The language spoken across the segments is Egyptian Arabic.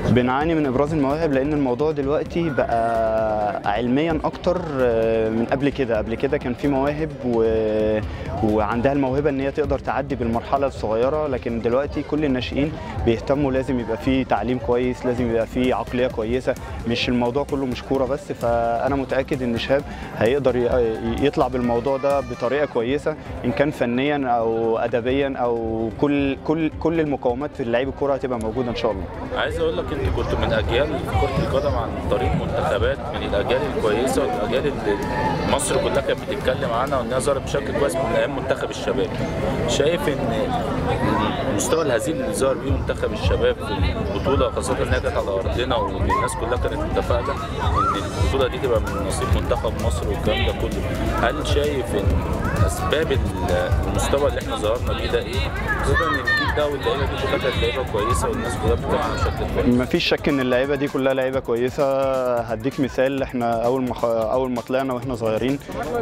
بنعاني من ابراز المواهب لان الموضوع دلوقتي بقى علميا اكتر آه، من قبل كده قبل كده كان في مواهب و... وعندها الموهبه ان هي تقدر تعدي بالمرحله الصغيره لكن دلوقتي كل الناشئين بيهتموا لازم يبقى في تعليم كويس لازم يبقى في عقليه كويسه مش الموضوع كله مش كوره بس فانا متاكد ان شهاب هيقدر ي- يطلع بالموضوع ده بطريقه كويسه ان كان فنيا او ادبيا او كل كل كل المقومات في لعيب الكوره هتبقى موجوده ان شاء الله عايز اقول لك انت كنت من اجيال في كره القدم عن طريق منتخبات من الاجيال الكويسه والاجيال اللي مصر كلها كانت بتتكلم عنها وانها ظهرت بشكل كويس من ايام منتخب الشباب شايف ان المستوى الهزيل اللي ظهر بيه منتخب الشباب في البطوله خاصه انها كانت على ارضنا والناس كلها كانت متفائله ان البطوله دي تبقى من نصيب منتخب مصر والكلام ده كله هل شايف ان اسباب المستوى اللي احنا ظهرنا بيه ده ايه؟ خاصه ان الجيل ده واللعيبه دي كلها كانت لعيبه كويسه والناس كلها بتتكلم عنها بشكل كويس مفيش شك ان اللعيبه دي كلها لعيبه كويسه هديك مثال احنا اول ما خ- اول ما طلعنا واحنا صغيرين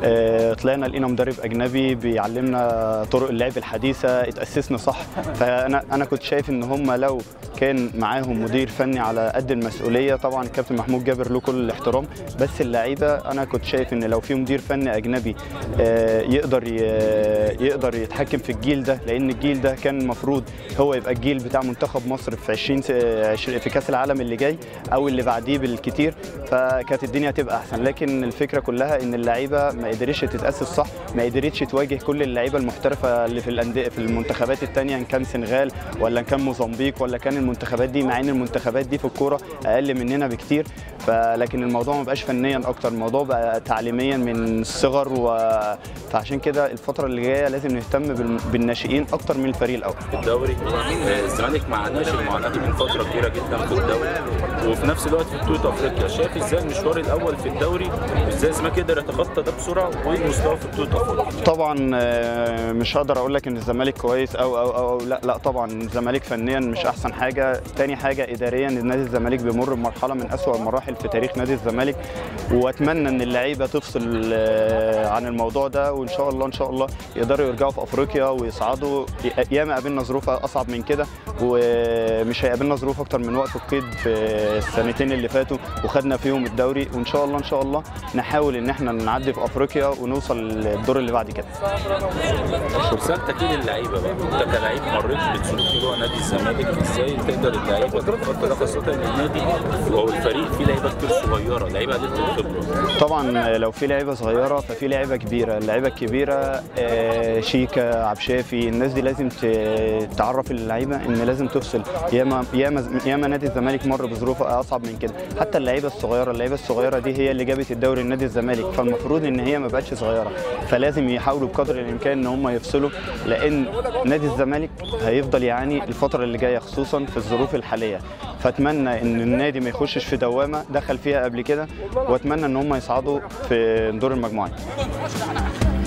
اه طلعنا لقينا مدرب اجنبي بيعلمنا طرق اللعب الحديثه اتاسسنا صح فانا انا كنت شايف ان هم لو كان معاهم مدير فني على قد المسؤوليه طبعا الكابتن محمود جابر له كل الاحترام بس اللعيبه انا كنت شايف ان لو في مدير فني اجنبي اه يقدر ي- يقدر يتحكم في الجيل ده لان الجيل ده كان المفروض هو يبقى الجيل بتاع منتخب مصر في 20 س- 20 في كاس العالم اللي جاي او اللي بعديه بالكتير فكانت الدنيا هتبقى احسن لكن الفكره كلها ان اللعيبه ما قدرتش تتاسس صح ما قدرتش تواجه كل اللعيبه المحترفه اللي في الانديه في المنتخبات الثانيه ان كان سنغال ولا ان كان موزمبيق ولا كان المنتخبات دي مع ان المنتخبات دي في الكوره اقل مننا بكتير فلكن الموضوع ما بقاش فنيا اكتر الموضوع بقى تعليميا من الصغر و... فعشان كده الفتره اللي جايه لازم نهتم بال- بالناشئين اكتر من الفريق الاول في الدوري آه، الزمالك ما عاناش المعاناه دي من فتره كبيره جدا في الدوري وفي نفس الوقت في بطوله افريقيا شايف ازاي المشوار الاول في الدوري ازاي الزمالك يقدر يتخطى ده بسرعه وايه المستوى في بطوله افريقيا طبعا آه، مش هقدر اقول لك ان الزمالك كويس أو, او او أو لا لا طبعا الزمالك فنيا مش احسن حاجه تاني حاجه اداريا نادي الزمالك بيمر بمرحله من اسوأ المراحل في تاريخ نادي الزمالك واتمنى ان اللعيبه تفصل آه، عن الموضوع ده وان شاء الله ان شاء الله يقدروا يرجعوا في افريقيا ويصعدوا ياما قابلنا ظروف اصعب من كده ومش هيقابلنا ظروف اكتر من وقف القيد في السنتين اللي فاتوا وخدنا فيهم الدوري وان شاء الله ان شاء الله نحاول ان احنا نعدي في افريقيا ونوصل للدور اللي بعد كده رسالتك ايه للعيبه بقى انت كلاعب مريت بسلوك جوه نادي الزمالك ازاي تقدر اللعيبه تتخطى ده خاصه ان النادي او الفريق فيه لعيبه كتير صغيره لعيبه قليله الخبره طبعا لو في لعيبه صغيره ففي لعيبه كبيره اللعيبه الكبيره آه، شيكا عبد الشافي الناس دي لازم ت- تعرف اللعيبه ان لازم تفصل ياما ياما ياما نادي الزمالك مر بظروف اصعب من كده حتى اللعيبه الصغيره اللعيبه الصغيره دي هي اللي جابت الدوري لنادي الزمالك فالمفروض ان هي ما بقتش صغيره فلازم يحاولوا بقدر الامكان ان هم يفصلوا لان نادي الزمالك هيفضل يعاني الفتره اللي جايه خصوصا في الظروف الحاليه فاتمنى ان النادي ما يخشش في دوامه دخل فيها قبل كده واتمنى ان هم يصعدوا في دور المجموعات